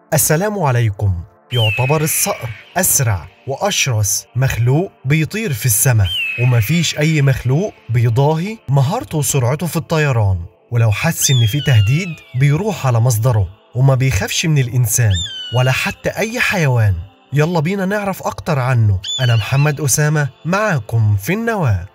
السلام عليكم يعتبر الصقر أسرع وأشرس مخلوق بيطير في السماء ومفيش أي مخلوق بيضاهي مهارته وسرعته في الطيران ولو حس إن في تهديد بيروح على مصدره وما بيخافش من الإنسان ولا حتى أي حيوان يلا بينا نعرف أكتر عنه أنا محمد أسامة معاكم في النواة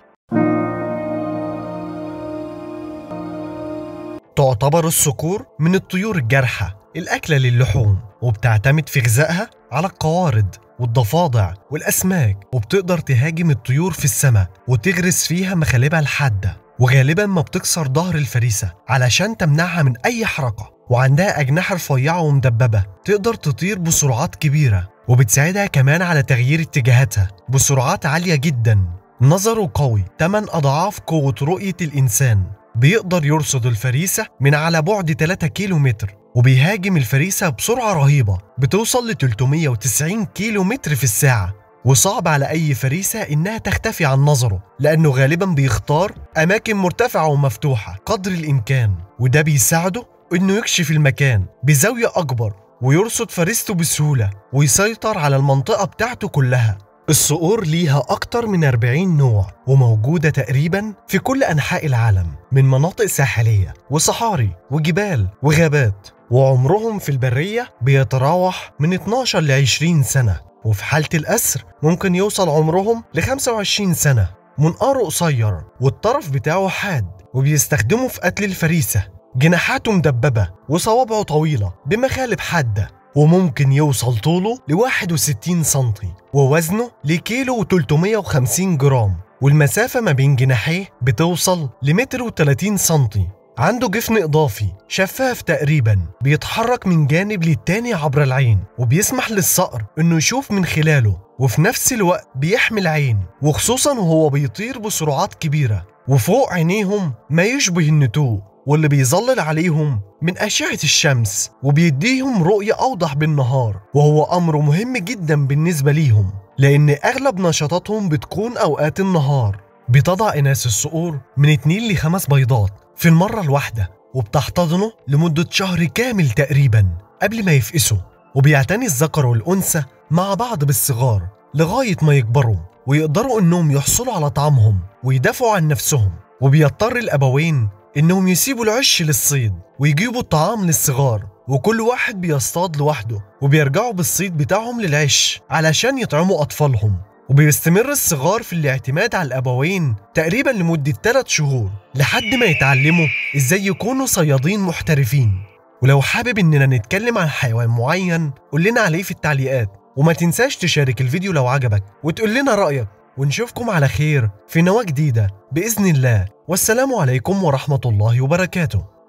تعتبر الصقور من الطيور الجارحة الأكلة للحوم وبتعتمد في غذائها على القوارض والضفادع والأسماك وبتقدر تهاجم الطيور في السماء وتغرس فيها مخالبها الحادة وغالبا ما بتكسر ظهر الفريسة علشان تمنعها من أي حركة وعندها أجنحة رفيعة ومدببة تقدر تطير بسرعات كبيرة وبتساعدها كمان على تغيير اتجاهاتها بسرعات عالية جدا نظره قوي 8 أضعاف قوة رؤية الإنسان بيقدر يرصد الفريسة من على بعد 3 كيلو متر وبيهاجم الفريسة بسرعة رهيبة بتوصل ل 390 كيلو متر في الساعة وصعب على أي فريسة إنها تختفي عن نظره لأنه غالبا بيختار أماكن مرتفعة ومفتوحة قدر الإمكان وده بيساعده إنه يكشف المكان بزاوية أكبر ويرصد فريسته بسهولة ويسيطر على المنطقة بتاعته كلها الصقور ليها أكتر من 40 نوع وموجودة تقريبا في كل أنحاء العالم من مناطق ساحلية وصحاري وجبال وغابات وعمرهم في البرية بيتراوح من 12 ل 20 سنة وفي حالة الأسر ممكن يوصل عمرهم ل 25 سنة منقاره قصير والطرف بتاعه حاد وبيستخدمه في قتل الفريسة جناحاته مدببة وصوابعه طويلة بمخالب حادة وممكن يوصل طوله ل 61 سنتي ووزنه لكيلو و350 جرام والمسافة ما بين جناحيه بتوصل لمتر و30 سنتي عنده جفن إضافي شفاف تقريبا بيتحرك من جانب للتاني عبر العين وبيسمح للصقر إنه يشوف من خلاله وفي نفس الوقت بيحمي العين وخصوصا وهو بيطير بسرعات كبيرة وفوق عينيهم ما يشبه النتوء واللي بيظلل عليهم من أشعة الشمس وبيديهم رؤية أوضح بالنهار وهو أمر مهم جدا بالنسبة ليهم لأن أغلب نشاطاتهم بتكون أوقات النهار بتضع إناث الصقور من 2 ل 5 بيضات في المرة الواحدة وبتحتضنه لمدة شهر كامل تقريبا قبل ما يفقسوا وبيعتني الذكر والأنثى مع بعض بالصغار لغاية ما يكبروا ويقدروا إنهم يحصلوا على طعامهم ويدافعوا عن نفسهم وبيضطر الأبوين إنهم يسيبوا العش للصيد ويجيبوا الطعام للصغار وكل واحد بيصطاد لوحده وبيرجعوا بالصيد بتاعهم للعش علشان يطعموا أطفالهم وبيستمر الصغار في الاعتماد على الأبوين تقريبا لمدة 3 شهور لحد ما يتعلموا إزاي يكونوا صيادين محترفين ولو حابب إننا نتكلم عن حيوان معين قول لنا عليه في التعليقات وما تنساش تشارك الفيديو لو عجبك وتقول لنا رأيك ونشوفكم على خير في نواة جديدة بإذن الله والسلام عليكم ورحمة الله وبركاته